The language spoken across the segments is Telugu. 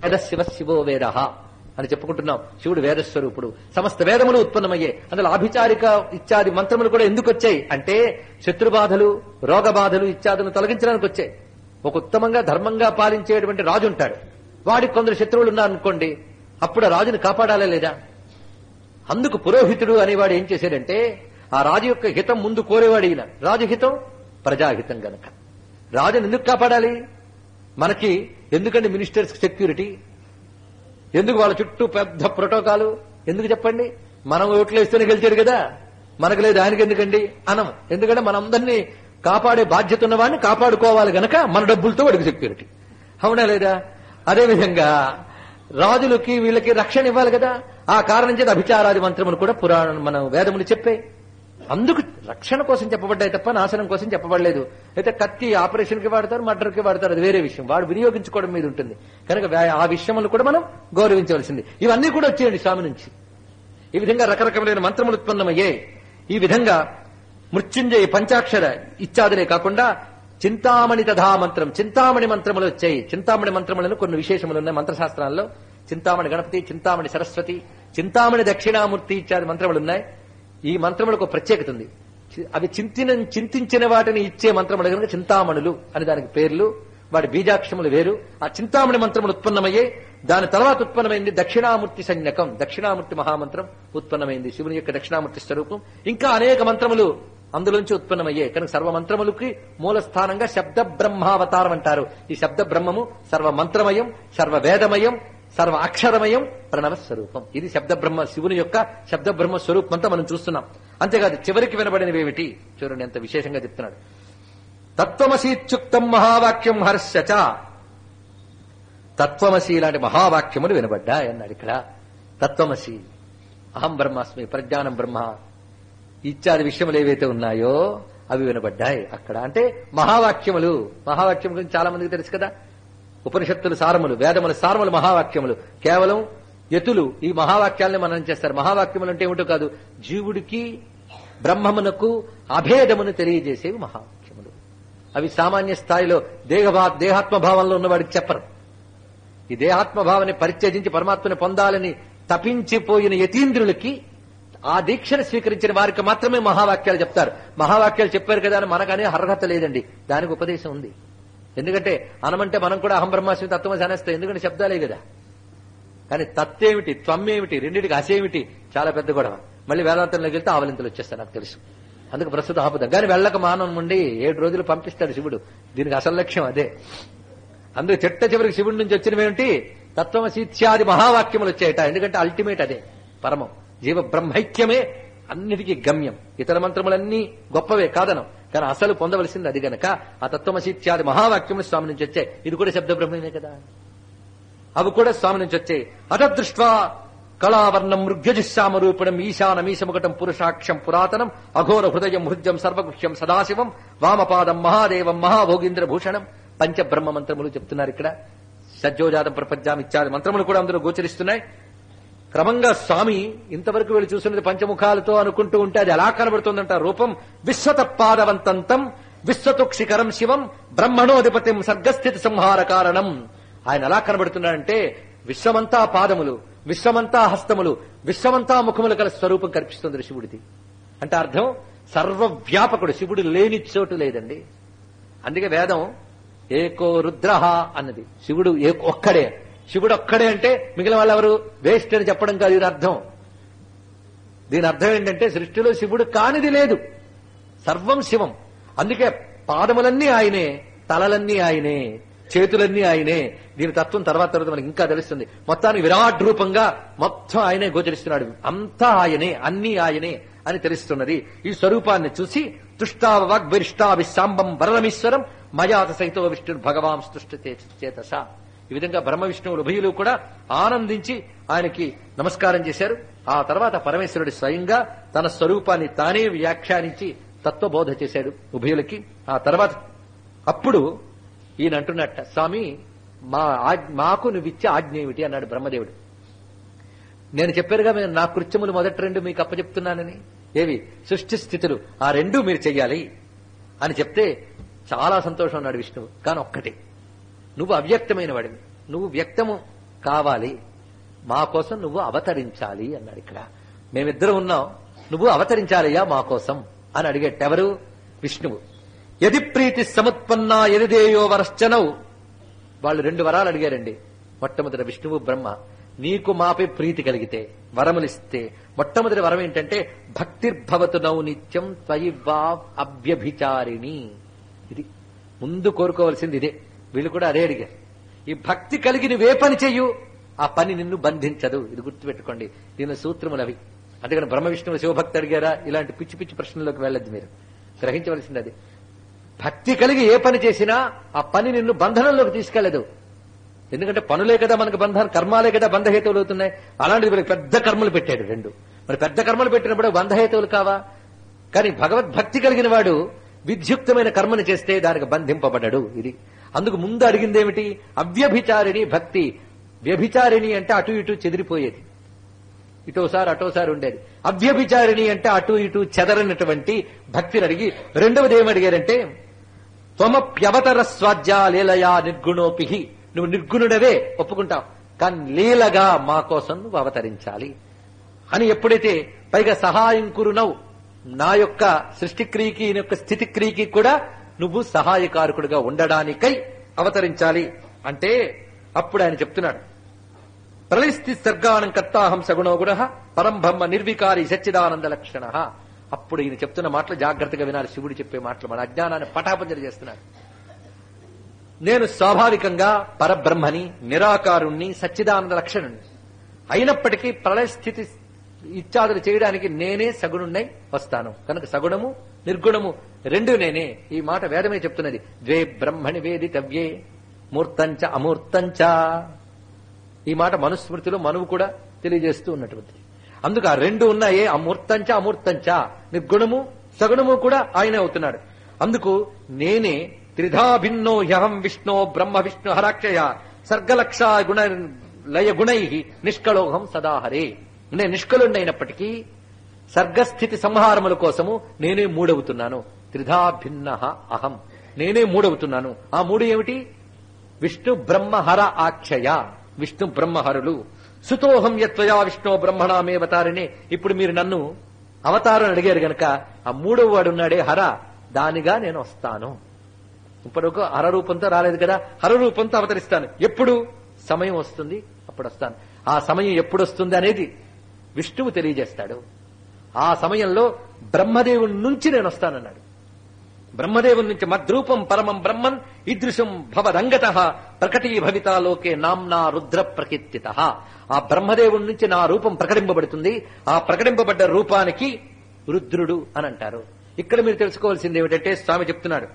వేద శివ శివో వేద అని చెప్పుకుంటున్నాం శివుడు వేదస్వరూపుడు సమస్త వేదములు ఉత్పన్నమయ్యాయి అందులో ఆభిచారిక ఇత్యాది మంత్రములు కూడా ఎందుకు వచ్చాయి అంటే శత్రుబాధలు రోగ బాధలు ఇత్యాదులను తొలగించడానికి వచ్చాయి ఒక ఉత్తమంగా ధర్మంగా పాలించేటువంటి రాజు ఉంటాడు వాడికి కొందరు శత్రువులు ఉన్నారనుకోండి అప్పుడు ఆ రాజుని కాపాడాలా లేదా అందుకు పురోహితుడు అనేవాడు ఏం చేశాడంటే ఆ రాజు యొక్క హితం ముందు కోరేవాడు ఈయన రాజు హితం ప్రజాహితం గనక రాజుని ఎందుకు కాపాడాలి మనకి ఎందుకండి మినిస్టర్స్ సెక్యూరిటీ ఎందుకు వాళ్ళ చుట్టూ పెద్ద ప్రోటోకాలు ఎందుకు చెప్పండి మనం ఓట్లు వేస్తేనే గెలిచాడు కదా మనకు లేదు ఆయనకి ఎందుకండి అనం ఎందుకంటే మనందరినీ కాపాడే బాధ్యత ఉన్నవాడిని కాపాడుకోవాలి గనక మన డబ్బులతో వాడికి సెక్యూరిటీ అవునా లేదా అదేవిధంగా రాజులకి వీళ్ళకి రక్షణ ఇవ్వాలి కదా ఆ కారణం చేత అభిచారాది మంత్రములు కూడా పురాణం మన వేదములు చెప్పాయి అందుకు రక్షణ కోసం చెప్పబడ్డాయి తప్ప నాశనం కోసం చెప్పబడలేదు అయితే కత్తి ఆపరేషన్ కి వాడతారు మర్డర్ కి వాడతారు అది వేరే విషయం వాడు వినియోగించుకోవడం మీద ఉంటుంది కనుక వా- ఆ విషయములు కూడా మనం గౌరవించవలసింది ఇవన్నీ కూడా వచ్చేయండి స్వామి నుంచి ఈ విధంగా రకరకములైన మంత్రములు ఉత్పన్నమయ్యాయి ఈ విధంగా మృత్యుంజయ పంచాక్షర ఇత్యాదులే కాకుండా చింతామణి తథా మంత్రం చింతామణి మంత్రములు వచ్చాయి చింతామణి మంత్రములను కొన్ని విశేషములు ఉన్నాయి మంత్రశాస్త్రాల్లో చింతామణి గణపతి చింతామణి సరస్వతి చింతామణి దక్షిణామూర్తి ఇత్యాది మంత్రములు ఉన్నాయి ఈ మంత్రములకు ఒక ప్రత్యేకత ఉంది చి- అవి చింతిన చింతించిన వాటిని ఇచ్చే మంత్రములు కనుక చింతామణులు అని దానికి పేర్లు వాటి బీజాక్షములు వేరు ఆ చింతామణి మంత్రములు ఉత్పన్నమయ్యాయి దాని తర్వాత ఉత్పన్నమైంది దక్షిణామూర్తి సైన్యకం దక్షిణామూర్తి మహామంత్రం ఉత్పన్నమైంది శివుని యొక్క దక్షిణామూర్తి స్వరూపం ఇంకా అనేక మంత్రములు అందులోంచి ఉత్పన్నమయ్యాయి కనుక సర్వ మంత్రములకి మూల స్థానంగా శబ్ద బ్రహ్మావతారం అంటారు ఈ శబ్ద బ్రహ్మము సర్వ మంత్రమయం సర్వ వేదమయం సర్వ అక్షరమయం ప్రణవ స్వరూపం ఇది శబ్ద బ్రహ్మ శివుని యొక్క శబ్ద బ్రహ్మ స్వరూపం అంతా మనం చూస్తున్నాం అంతేకాదు చివరికి వినబడినవి ఏమిటి చూడండి ఎంత విశేషంగా చెప్తున్నాడు తత్వమసీత్యుక్తం మహావాక్యం హర్షచ తత్వమసి ఇలాంటి మహావాక్యములు వినబడ్డాయి అన్నాడు ఇక్కడ తత్వమసి అహం బ్రహ్మాస్మి ప్రజ్ఞానం బ్రహ్మ ఇత్యాది విషయములు ఏవైతే ఉన్నాయో అవి వినబడ్డాయి అక్కడ అంటే మహావాక్యములు మహావాక్యం గురించి చాలా మందికి తెలుసు కదా ఉపనిషత్తులు సారములు వేదముల సారములు మహావాక్యములు కేవలం యతులు ఈ మహావాక్యాలని మనం చేస్తారు మహావాక్యములు అంటే ఏమిటో కాదు జీవుడికి బ్రహ్మమునకు అభేదమును తెలియజేసేవి మహావాక్యములు అవి సామాన్య స్థాయిలో దేహభా దేహాత్మభావంలో ఉన్నవాడికి చెప్పరు ఈ దేహాత్మభావాన్ని పరిత్యజించి పరమాత్మని పొందాలని తపించిపోయిన యతీంద్రులకి ఆ దీక్షను స్వీకరించిన వారికి మాత్రమే మహావాక్యాలు చెప్తారు మహావాక్యాలు చెప్పారు కదా అని మనకనే అర్హత లేదండి దానికి ఉపదేశం ఉంది ఎందుకంటే అనమంటే మనం కూడా అహం బ్రహ్మాస్మి తత్వమసి అనేస్తాం ఎందుకంటే శబ్దాలే కదా కానీ తత్తేమిటి త్వమ్మేమిటి రెండింటికి అసేమిటి చాలా పెద్ద గొడవ మళ్ళీ వేదాంతంలోకి వెళ్తే ఆవలింతలు వచ్చేస్తాయి నాకు తెలుసు అందుకు ప్రస్తుతం ఆపుదాం కానీ వెళ్ళక మానం ఉండి ఏడు రోజులు పంపిస్తాడు శివుడు దీనికి అసలు లక్ష్యం అదే అందుకు చెట్ట చివరికి శివుడి నుంచి వచ్చినవేమిటి తత్వమసీత్యాది మహావాక్యములు వచ్చాయట ఎందుకంటే అల్టిమేట్ అదే పరమం జీవ బ్రహ్మైక్యమే అన్నిటికీ గమ్యం ఇతర మంత్రములన్నీ గొప్పవే కాదనం కానీ అసలు పొందవలసింది అది గనక ఆ తత్వమసీత్యాది మహావాక్యములు స్వామి నుంచి వచ్చాయి ఇది కూడా శబ్ద బ్రహ్మమే కదా అవి కూడా స్వామి నుంచి వచ్చాయి అతదృష్ట్వా కళావర్ణం మృగ్యజిశ్యామ రూపిణం ఈశానమీశముకటం పురుషాక్షం పురాతనం అఘోర హృదయం హృద్యం సర్వగుహ్యం సదాశివం వామపాదం మహాదేవం మహాభోగీంద్ర భూషణం పంచబ్రహ్మ మంత్రములు చెప్తున్నారు ఇక్కడ సజ్జోజాతం ప్రపంచాం ఇత్యాది మంత్రములు కూడా అందులో గోచరిస్తున్నాయి క్రమంగా స్వామి ఇంతవరకు వీళ్ళు చూస్తున్నది పంచముఖాలతో అనుకుంటూ ఉంటే అది ఎలా కనబడుతుందంట రూపం విశ్వతపాదవంతంతం విశ్వతుక్షికరం శివం బ్రహ్మణోధిపతిం సర్గస్థితి సంహార కారణం ఆయన ఎలా కనబడుతున్నాడంటే విశ్వమంతా పాదములు విశ్వమంతా హస్తములు విశ్వమంతా ముఖములు గల స్వరూపం కనిపిస్తుంది శివుడిది అంటే అర్థం సర్వవ్యాపకుడు శివుడు లేని చోటు లేదండి అందుకే వేదం ఏకో రుద్ర అన్నది శివుడు ఏ ఒక్కడే శివుడు ఒక్కడే అంటే మిగిలిన వాళ్ళు ఎవరు వేస్ట్ అని చెప్పడం కాదు ఇది అర్థం దీని అర్థం ఏంటంటే సృష్టిలో శివుడు కానిది లేదు సర్వం శివం అందుకే పాదములన్నీ ఆయనే తలలన్నీ ఆయనే చేతులన్నీ ఆయనే దీని తత్వం తర్వాత తర్వాత మనకి ఇంకా తెలుస్తుంది మొత్తానికి విరాట్ రూపంగా మొత్తం ఆయనే గోచరిస్తున్నాడు అంతా ఆయనే అన్నీ ఆయనే అని తెలుస్తున్నది ఈ స్వరూపాన్ని చూసి తుష్టావ వాగ్విరిష్టాభిశాంబం వరరమీశ్వరం మయాత సైతో విష్ణు భగవాన్ స్తుష్ట చేతస ఈ విధంగా బ్రహ్మ విష్ణువులు ఉభయులు కూడా ఆనందించి ఆయనకి నమస్కారం చేశారు ఆ తర్వాత పరమేశ్వరుడు స్వయంగా తన స్వరూపాన్ని తానే వ్యాఖ్యానించి తత్వబోధ చేశాడు ఉభయులకి ఆ తర్వాత అప్పుడు ఈయన అంటున్నట్ట స్వామి మా ఆజ్- మాకు నువ్విచ్చే ఆజ్ఞ ఏమిటి అన్నాడు బ్రహ్మదేవుడు నేను చెప్పారుగా మేము నా కృత్యములు మొదటి రెండు మీకు అప్పచెప్తున్నానని ఏవి సృష్టి స్థితులు ఆ రెండు మీరు చెయ్యాలి అని చెప్తే చాలా సంతోషం అన్నాడు విష్ణువు కానీ ఒక్కటే నువ్వు అవ్యక్తమైన వాడివి నువ్వు వ్యక్తము కావాలి మా కోసం నువ్వు అవతరించాలి అన్నాడు ఇక్కడ మేమిద్దరం ఉన్నాం నువ్వు అవతరించాలయ్యా మా కోసం అని అడిగేట ఎవరు విష్ణువు యది ప్రీతి సముత్పన్న ఎదిదేయో వరశ్చనవు వాళ్ళు రెండు వరాలు అడిగారండి మొట్టమొదటి విష్ణువు బ్రహ్మ నీకు మాపై ప్రీతి కలిగితే వరములిస్తే మొట్టమొదటి వరం ఏంటంటే భక్తిర్భవతు నౌ నిత్యం త్వయి వా అభ్యభిచారిణి ఇది ముందు కోరుకోవాల్సింది ఇదే వీళ్ళు కూడా అదే అడిగారు ఈ భక్తి కలిగి నువ్వే పని చెయ్యు ఆ పని నిన్ను బంధించదు ఇది గుర్తుపెట్టుకోండి దీని సూత్రములు అవి అందుకని బ్రహ్మ విష్ణువు శివభక్తి అడిగారా ఇలాంటి పిచ్చి పిచ్చి ప్రశ్నలోకి వెళ్ళద్దు మీరు గ్రహించవలసింది అది భక్తి కలిగి ఏ పని చేసినా ఆ పని నిన్ను బంధనంలోకి తీసుకెళ్లదు ఎందుకంటే పనులే కదా మనకు బంధాలు కర్మాలే కదా బంధహేతువులు అవుతున్నాయి అలాంటిది వీళ్ళకి పెద్ద కర్మలు పెట్టాడు రెండు మరి పెద్ద కర్మలు పెట్టినప్పుడు బంధహేతువులు కావా కానీ భగవద్భక్తి కలిగిన వాడు విద్యుక్తమైన కర్మను చేస్తే దానికి బంధింపబడడు ఇది అందుకు ముందు అడిగింది ఏమిటి అవ్యభిచారిణి భక్తి వ్యభిచారిణి అంటే అటు ఇటు చెదిరిపోయేది ఇటోసారి అటోసారి ఉండేది అవ్యభిచారిణి అంటే అటు ఇటు చెదరనటువంటి భక్తిని అడిగి రెండవది ఏమడిగారంటే త్వమప్యవతర స్వాధ్యా లీలయా నిర్గుణోపిహి నువ్వు నిర్గుణుడవే ఒప్పుకుంటావు కానీ లీలగా మా కోసం నువ్వు అవతరించాలి అని ఎప్పుడైతే పైగా సహాయం కురునవు నా యొక్క సృష్టిక్రియకి నీ యొక్క స్థితిక్రియకి కూడా నువ్వు సహాయకారకుడిగా ఉండడానికై అవతరించాలి అంటే అప్పుడు ఆయన చెప్తున్నాడు ప్రళిస్థి సర్గానం కర్తాహం సగుణో గుణ పరం బ్రహ్మ నిర్వికారి సచ్చిదానంద లక్షణ అప్పుడు ఈయన చెప్తున్న మాటలు జాగ్రత్తగా వినాలి శివుడు చెప్పే మాటలు మన అజ్ఞానాన్ని పటాపంచలు చేస్తున్నాడు నేను స్వాభావికంగా పరబ్రహ్మని నిరాకారుణ్ణి సచ్చిదానంద లక్షణుణ్ణి అయినప్పటికీ ప్రళయ స్థితి ఇత్యాదులు చేయడానికి నేనే సగుణుణ్ణై వస్తాను కనుక సగుణము నిర్గుణము రెండు నేనే ఈ మాట వేదమే చెప్తున్నది ద్వే బ్రహ్మణి వేదితవ్యే మూర్తంచ అమూర్తంచ ఈ మాట మనుస్మృతిలో మనువు కూడా తెలియజేస్తూ ఉన్నటువంటిది అందుకు ఆ రెండు ఉన్నాయే అమూర్తంచ అమూర్తంచ నిర్గుణము సగుణము కూడా ఆయనే అవుతున్నాడు అందుకు నేనే త్రిధా భిన్నో హ్యహం విష్ణో బ్రహ్మ విష్ణు హరాక్షయ సర్గలక్ష గుణ లయ గుణై నిష్కళోహం సదాహరే నేను నిష్కలుండైనప్పటికీ సర్గస్థితి సంహారముల కోసము నేనే మూడవుతున్నాను త్రిధా భిన్న అహం నేనే మూడవుతున్నాను ఆ మూడు ఏమిటి విష్ణు బ్రహ్మహర ఆక్షయ విష్ణు బ్రహ్మహరులు సుతోహం యత్వయా విష్ణు బ్రహ్మణామేవతారిని ఇప్పుడు మీరు నన్ను అవతారం అడిగారు గనక ఆ మూడవ వాడు ఉన్నాడే హర దానిగా నేను వస్తాను ఇప్పటివరకు హర రూపంతో రాలేదు కదా హర రూపంతో అవతరిస్తాను ఎప్పుడు సమయం వస్తుంది అప్పుడు వస్తాను ఆ సమయం ఎప్పుడు వస్తుంది అనేది విష్ణువు తెలియజేస్తాడు ఆ సమయంలో బ్రహ్మదేవుని నుంచి నేను వస్తానన్నాడు బ్రహ్మదేవుని నుంచి మద్రూపం పరమం బ్రహ్మన్ ఈదృశం భవదంగత ప్రకటీ భవితా లోకే నామ్నా రుద్ర ప్రకీర్తిత ఆ బ్రహ్మదేవుని నుంచి నా రూపం ప్రకటింపబడుతుంది ఆ ప్రకటింపబడ్డ రూపానికి రుద్రుడు అని అంటారు ఇక్కడ మీరు తెలుసుకోవాల్సింది ఏమిటంటే స్వామి చెప్తున్నాడు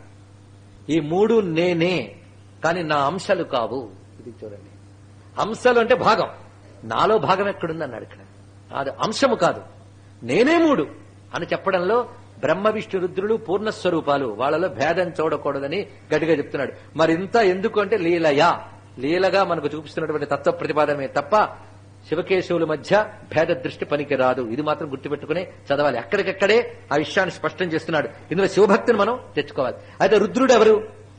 ఈ మూడు నేనే కానీ నా అంశాలు కావు ఇది చూడండి అంశాలు అంటే భాగం నాలో భాగం ఎక్కడుంది అన్నాడు ఇక్కడ అది అంశము కాదు నేనే మూడు అని చెప్పడంలో బ్రహ్మ విష్ణు రుద్రులు పూర్ణస్వరూపాలు వాళ్ళలో భేదం చూడకూడదని గట్టిగా చెప్తున్నాడు మరింత ఎందుకు అంటే లీలయా లీలగా మనకు చూపిస్తున్నటువంటి తత్వ ప్రతిపాదనమే తప్ప శివకేశవుల మధ్య భేద దృష్టి పనికి రాదు ఇది మాత్రం గుర్తుపెట్టుకుని చదవాలి అక్కడికక్కడే ఆ విషయాన్ని స్పష్టం చేస్తున్నాడు ఇందులో శివభక్తిని మనం తెచ్చుకోవాలి అయితే రుద్రుడు ఎవరు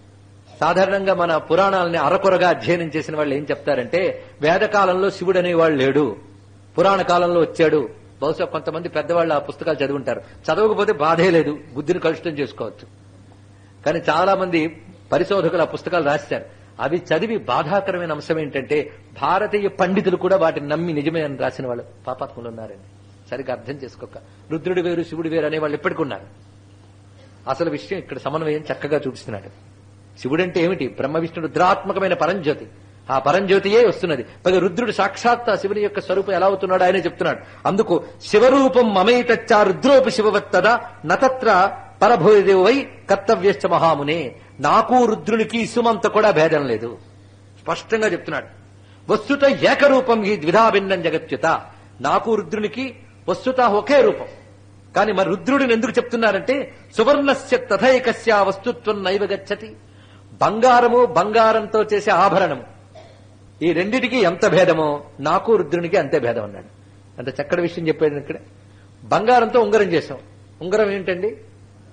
సాధారణంగా మన పురాణాలని అరకొరగా అధ్యయనం చేసిన వాళ్ళు ఏం చెప్తారంటే వేదకాలంలో శివుడు అనేవాడు లేడు పురాణ కాలంలో వచ్చాడు బహుశా కొంతమంది పెద్దవాళ్ళు ఆ పుస్తకాలు చదువుంటారు చదవకపోతే బాధే లేదు బుద్ధిని కలుషితం చేసుకోవచ్చు కానీ చాలా మంది పరిశోధకులు ఆ పుస్తకాలు రాశారు అవి చదివి బాధాకరమైన అంశం ఏంటంటే భారతీయ పండితులు కూడా వాటిని నమ్మి నిజమే అని రాసిన వాళ్ళు పాపాత్ములు ఉన్నారండి సరిగ్గా అర్థం చేసుకోక రుద్రుడు వేరు శివుడు వేరు అనే వాళ్ళు ఎప్పటికీ ఉన్నారు అసలు విషయం ఇక్కడ సమన్వయం చక్కగా చూపిస్తున్నాడు శివుడంటే ఏమిటి బ్రహ్మ విష్ణు రుద్రాత్మకమైన పరంజ్యోతి ఆ పరంజ్యోతియే వస్తున్నది పైగా రుద్రుడు సాక్షాత్ ఆ శివుని యొక్క స్వరూపం ఎలా అవుతున్నాడు ఆయనే చెప్తున్నాడు అందుకు శివరూపం మమైతచ్చా రుద్రోపి శివవత్తదా నతత్ర పరభూదేవై కర్తవ్యశ్చ మహామునే నాకు రుద్రునికి సుమంత కూడా భేదం లేదు స్పష్టంగా చెప్తున్నాడు వస్తుత ఏకరూపం ఈ ద్విధా భిన్నం జగత్యుత నాకు రుద్రునికి వస్తుత ఒకే రూపం కానీ మరి రుద్రుడిని ఎందుకు చెప్తున్నారంటే సువర్ణస్య తథైకస్య వస్తుత్వం నైవ గచ్చతి బంగారము బంగారంతో చేసే ఆభరణము ఈ రెండిటికి ఎంత భేదమో నాకు రుద్రునికి అంతే భేదం అన్నాడు అంత చక్కటి విషయం చెప్పాడు ఇక్కడ బంగారంతో ఉంగరం చేసాం ఉంగరం ఏంటండి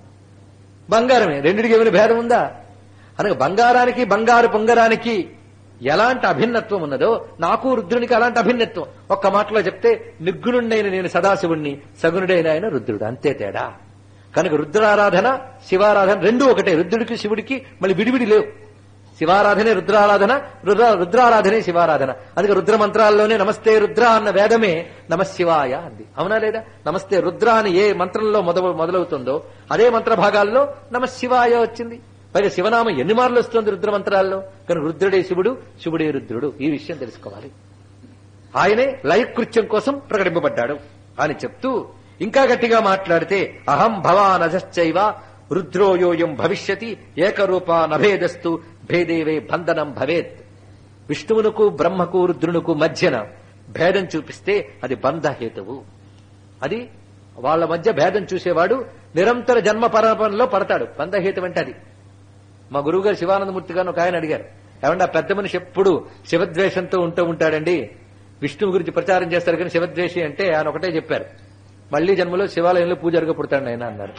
బంగారమే రెండిటికి ఏమైనా భేదం ఉందా అనగా బంగారానికి బంగారు పొంగరానికి ఎలాంటి అభిన్నత్వం ఉన్నదో నాకు రుద్రునికి అలాంటి అభిన్నత్వం ఒక్క మాటలో చెప్తే నిర్గుణుడైన నేను సదాశివుణ్ణి సగుణుడైన ఆయన రుద్రుడు అంతే తేడా కనుక రుద్రారాధన శివారాధన రెండూ ఒకటే రుద్రుడికి శివుడికి మళ్ళీ విడివిడి లేవు శివారాధనే రుద్రారాధన రుద్ర రుద్రారాధనే శివారాధన అందుకే రుద్ర మంత్రాల్లోనే నమస్తే రుద్ర అన్న వేదమే నమశివాయ అంది అవునా లేదా నమస్తే రుద్ర అని ఏ మంత్రంలో మొదలు మొదలవుతుందో అదే మంత్ర భాగాల్లో నమశివాయ వచ్చింది పైగా శివనామం ఎన్ని మార్లు వస్తుంది రుద్ర మంత్రాల్లో కనుక రుద్రుడే శివుడు శివుడే రుద్రుడు ఈ విషయం తెలుసుకోవాలి ఆయనే లయకృత్యం కోసం ప్రకటింపబడ్డాడు అని చెప్తూ ఇంకా గట్టిగా మాట్లాడితే అహం భవానజశ్చైవ రుద్రోయోయం భవిష్యతి ఏకరూప నభేదస్తు భేదేవే బంధనం భవేత్ విష్ణువునకు బ్రహ్మకు రుద్రునకు మధ్యన భేదం చూపిస్తే అది బంధహేతువు అది వాళ్ళ మధ్య భేదం చూసేవాడు నిరంతర జన్మ పరంపరలో పడతాడు బంధహేతు అంటే అది మా గురువు గారు శివానందమూర్తి గారిని ఒక ఆయన అడిగారు ఏమంటే ఆ పెద్ద మనిషి ఎప్పుడు శివద్వేషంతో ఉంటూ ఉంటాడండి విష్ణువు గురించి ప్రచారం చేస్తారు కానీ శివద్వేషి అంటే ఆయన ఒకటే చెప్పారు మళ్లీ జన్మలో శివాలయంలో పూజారిగా పుడతాడు ఆయన అన్నారు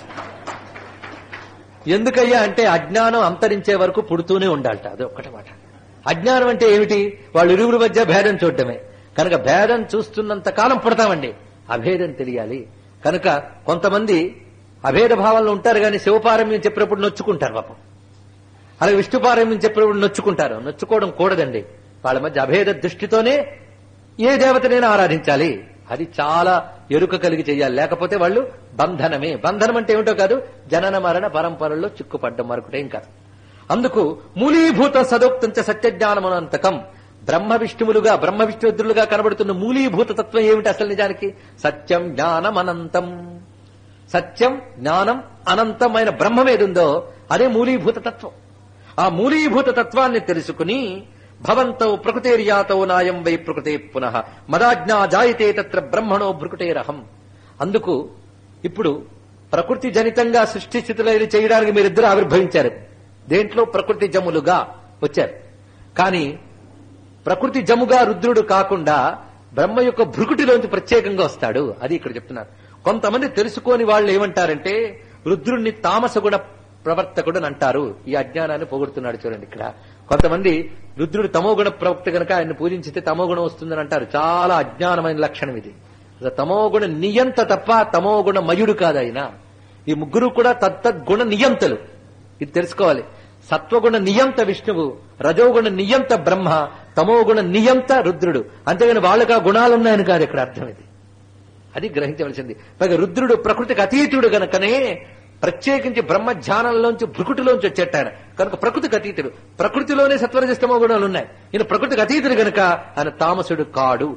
ఎందుకయ్యా అంటే అజ్ఞానం అంతరించే వరకు పుడుతూనే ఉండాలట అది ఒక్కటే మాట అజ్ఞానం అంటే ఏమిటి వాళ్ళ ఇరువురి మధ్య భేదం చూడటమే కనుక భేదం చూస్తున్నంత కాలం పుడతామండి అభేదం తెలియాలి కనుక కొంతమంది అభేద భావంలో ఉంటారు కానీ శివపారమ్యం చెప్పినప్పుడు నొచ్చుకుంటారు పాపం అలాగే విష్ణుపారమ్యం చెప్పినప్పుడు నొచ్చుకుంటారు నొచ్చుకోవడం కూడదండి వాళ్ళ మధ్య అభేద దృష్టితోనే ఏ దేవతనైనా ఆరాధించాలి అది చాలా ఎరుక కలిగి చేయాలి లేకపోతే వాళ్ళు బంధనమే బంధనం అంటే ఏమిటో కాదు జనన మరణ పరంపరల్లో చిక్కుపడ్డం మరొకటేం కాదు అందుకు మూలీభూత సదోక్తంచ సత్యజ్ఞానమనంతకం బ్రహ్మ విష్ణువులుగా బ్రహ్మ విష్ణురులుగా కనబడుతున్న మూలీభూత తత్వం ఏమిటి అసలు నిజానికి సత్యం జ్ఞానం అనంతం సత్యం జ్ఞానం అనంతమైన బ్రహ్మం ఏదుందో అదే మూలీభూత తత్వం ఆ మూలీభూత తత్వాన్ని తెలుసుకుని భవంతౌ ప్రకృతేర్యాతౌ నాయం వై ప్రకృతే పునః మదాజ్ఞా జాయితే తత్ర బ్రహ్మణో భృకుటేరహం అందుకు ఇప్పుడు ప్రకృతి జనితంగా సృష్టి స్థితులైన చేయడానికి మీరిద్దరు ఆవిర్భవించారు దేంట్లో ప్రకృతి జములుగా వచ్చారు కానీ ప్రకృతి జముగా రుద్రుడు కాకుండా బ్రహ్మ యొక్క భృకుటిలోంచి ప్రత్యేకంగా వస్తాడు అది ఇక్కడ చెప్తున్నారు కొంతమంది తెలుసుకోని వాళ్ళు ఏమంటారంటే రుద్రుణ్ణి తామస గుణ ప్రవర్తకుడు అని అంటారు ఈ అజ్ఞానాన్ని పొగుడుతున్నాడు చూడండి ఇక్కడ కొంతమంది రుద్రుడు తమోగుణ ప్రవక్త కనుక ఆయన పూజించితే తమోగుణం వస్తుందని అంటారు చాలా అజ్ఞానమైన లక్షణం ఇది అసలు తమోగుణ నియంత తప్ప తమోగుణ మయుడు కాదు ఆయన ఈ ముగ్గురు కూడా తత్తద్గుణ నియంతలు ఇది తెలుసుకోవాలి సత్వగుణ నియంత విష్ణువు రజోగుణ నియంత బ్రహ్మ తమోగుణ నియంత రుద్రుడు అంతేగాని వాళ్ళకి ఆ గుణాలున్నాయని కాదు ఇక్కడ అర్థం ఇది అది గ్రహించవలసింది పైగా రుద్రుడు ప్రకృతికి అతీతుడు గనకనే ప్రత్యేకించి బ్రహ్మ ధ్యానంలోంచి భృకుటిలోంచి వచ్చేట ఆయన కనుక ప్రకృతికి అతీతుడు ప్రకృతిలోనే సత్వరజస్తమో గుణాలు ఉన్నాయి ఈయన ప్రకృతికి అతీతుడు గనక ఆయన తామసుడు కాడు